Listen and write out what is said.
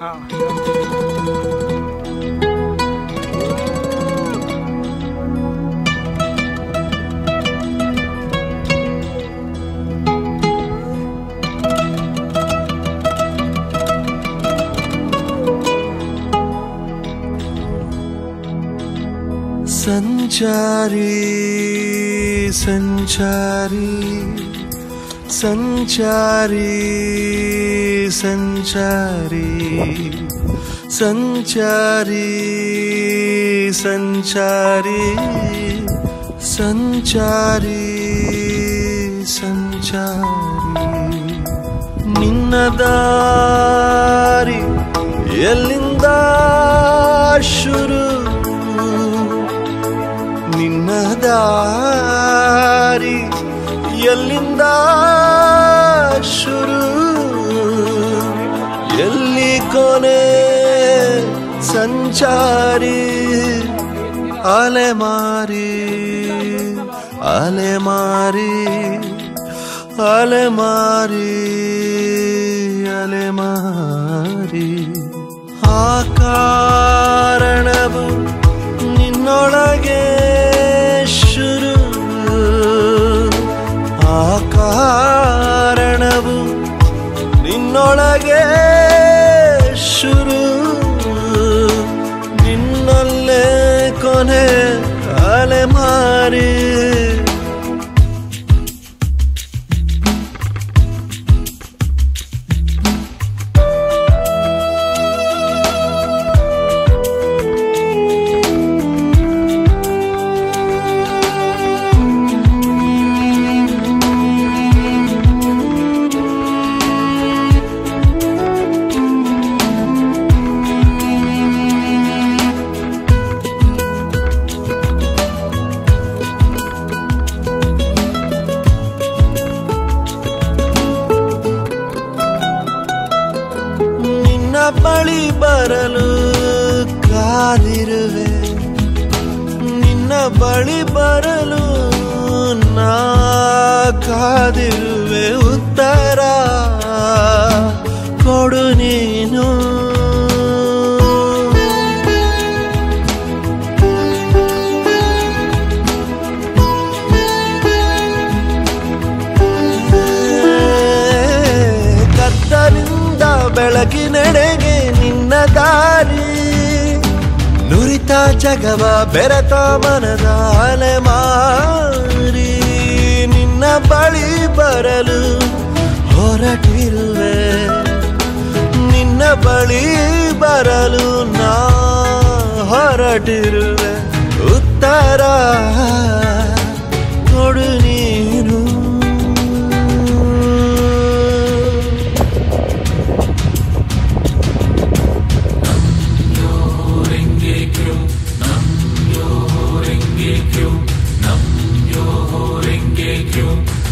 ಸಂಚಾರಿ ಸಂಚಾರಿ ಸಂಚಾರಿ ಸಂಚಾರಿ ಸಂಚಾರಿ ಸಂಚಾರಿ ಸಂಚಾರಿ ಸಂಚಾರಿ ನಿನ್ನ ದಾರಿ ಎಲ್ಲಿಂದ ಶುರು ನಿನ್ನ ದಾರಿ ಎಲ್ಲಿಂದ ಶುರು ಎಲ್ಲಿ ಕೊನೆ ಸಂಚಾರಿ ಅಲೆಮಾರಿ ಅಲೆಮಾರಿ ಅಲೆಮಾರಿ ಅಲೆಮಾರಿ ಆ ಕಾರಣವು ನಿನ್ನೊಳಗೆ ಶುರು ಆ ಕಾರಣವು ನಿನ್ನೊಳಗೆ ಶುರು ನಿನ್ನಲ್ಲೇ ಕೊನೆ ಅಲೆಮಾರಿ ನಿನ್ನ ಬಳಿ ಬರಲು ಕಾದಿರುವೆ ನಿನ್ನ ಬಳಿ ಬರಲು ನಾ ಕಾದಿರುವೆ ಉತ್ತರ ಕೊಡು ನೀನು ಕತ್ತಲಿಂದ ಬೆಳಕಿನೆಡೆಗೆ ನಿನ್ನ ದಾರಿ ನುರಿತ ಜಗವ ಬೆರೆತ ಮನದ ಅಲೆಮಾರಿ ನಿನ್ನ ಬಳಿ ಬರಲು ಹೊರಟಿರುವೆ ನಿನ್ನ ಬಳಿ ಬರಲು ನಾ ಹೊರಟಿರುವೆ ಉತ್ತರ ಕೊಡು ನೀನು Nam yo renge kyo, nam yo renge kyo,